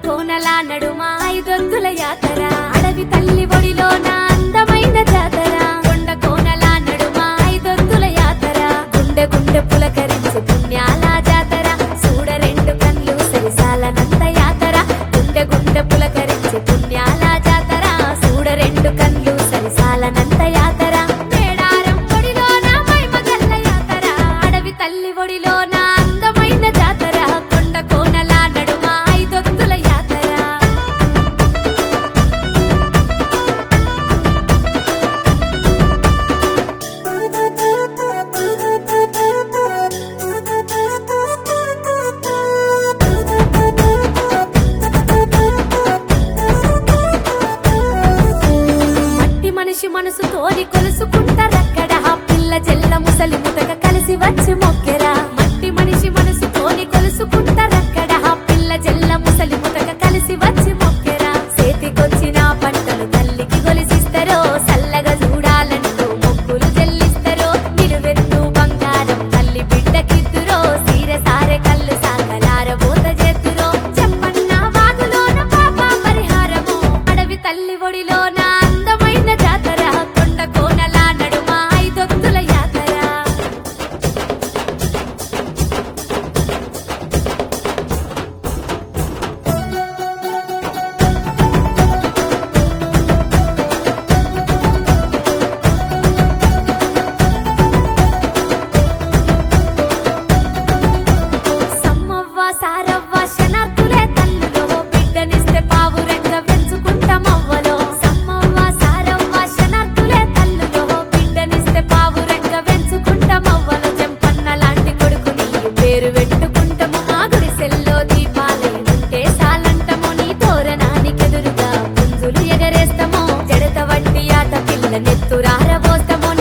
కోనల నడుమ ఐదొద్దుల యాతర అడవి తల్లి ఒడిలో నా అందమైన జాతర కొండ కోనల నడుమ ఐదొద్దుల యాతర గుండె గుండె పులకరించే పుణ్యాల జాతర చూడ రెండు కళ్ళు సరిసాలనంత యాతర గుండె గుండె పులకరించే పుణ్యాల జాతర చూడ రెండు కళ్ళు సరిసాలనంత యాతర మేడారం ఒడిలో నా మైమ గల్ల యాతర అడవి తల్లి ఒడిలో నా అందమైన జాతర కొండ కోనల నడుమ ఐదొత్తుల యాతర మట్టి మనిషి మనసు తోడి కొలుసుకుంటారక్కడ పిల్ల జల్ల ముసలి ముతక కలిసి వచ్చి మొక్కెరా మట్టి మనిషి మనసు తోడి కొలుసుకుంటారక్కడ పిల్ల జల్ల ముసలి ముతక కలిసి వచ్చి మొక్కెరా చేతికొచ్చిన పంటలు తల్లికి కొలిసిస్తారో చల్లగా చూడాలంటూ మొక్కులు చెల్లిస్తారో నిలువెత్తు బంగారం తల్లి బిడ్డకిద్దురో సీర సారె కళ్ళు సాగలార బోత చేతురో చెప్పన్న వాగులోన పాప పరిహారము అడవి తల్లి ఒడిలో నా అందమైన జాతర కొండ కోనల నడుమ ఐదొత్తుల యాతర సమ్మవ్వ సారవ్వ శనార్థులే తల్లులో బిడ్డనిస్తే పావురంగా పెంచుకుంటామవ్వలో సమ్మవ్వ సారవ్వ శనార్థులే తల్లులో బిడ్డనిస్తే పావురంగా పెంచుకుంటామవ్వలో చెంపన్న లాంటి కొడుకు నీ పేరు పెట్టుకుంటాము మా గుడిసెల్లో దీపాలై ఉంటే సాలంటము నీ తోరణానికెదురుగా పుంజులు ఎగరేస్తాము జడత వట్టి ఆట పిల్ల నెత్తురారబోస్తాము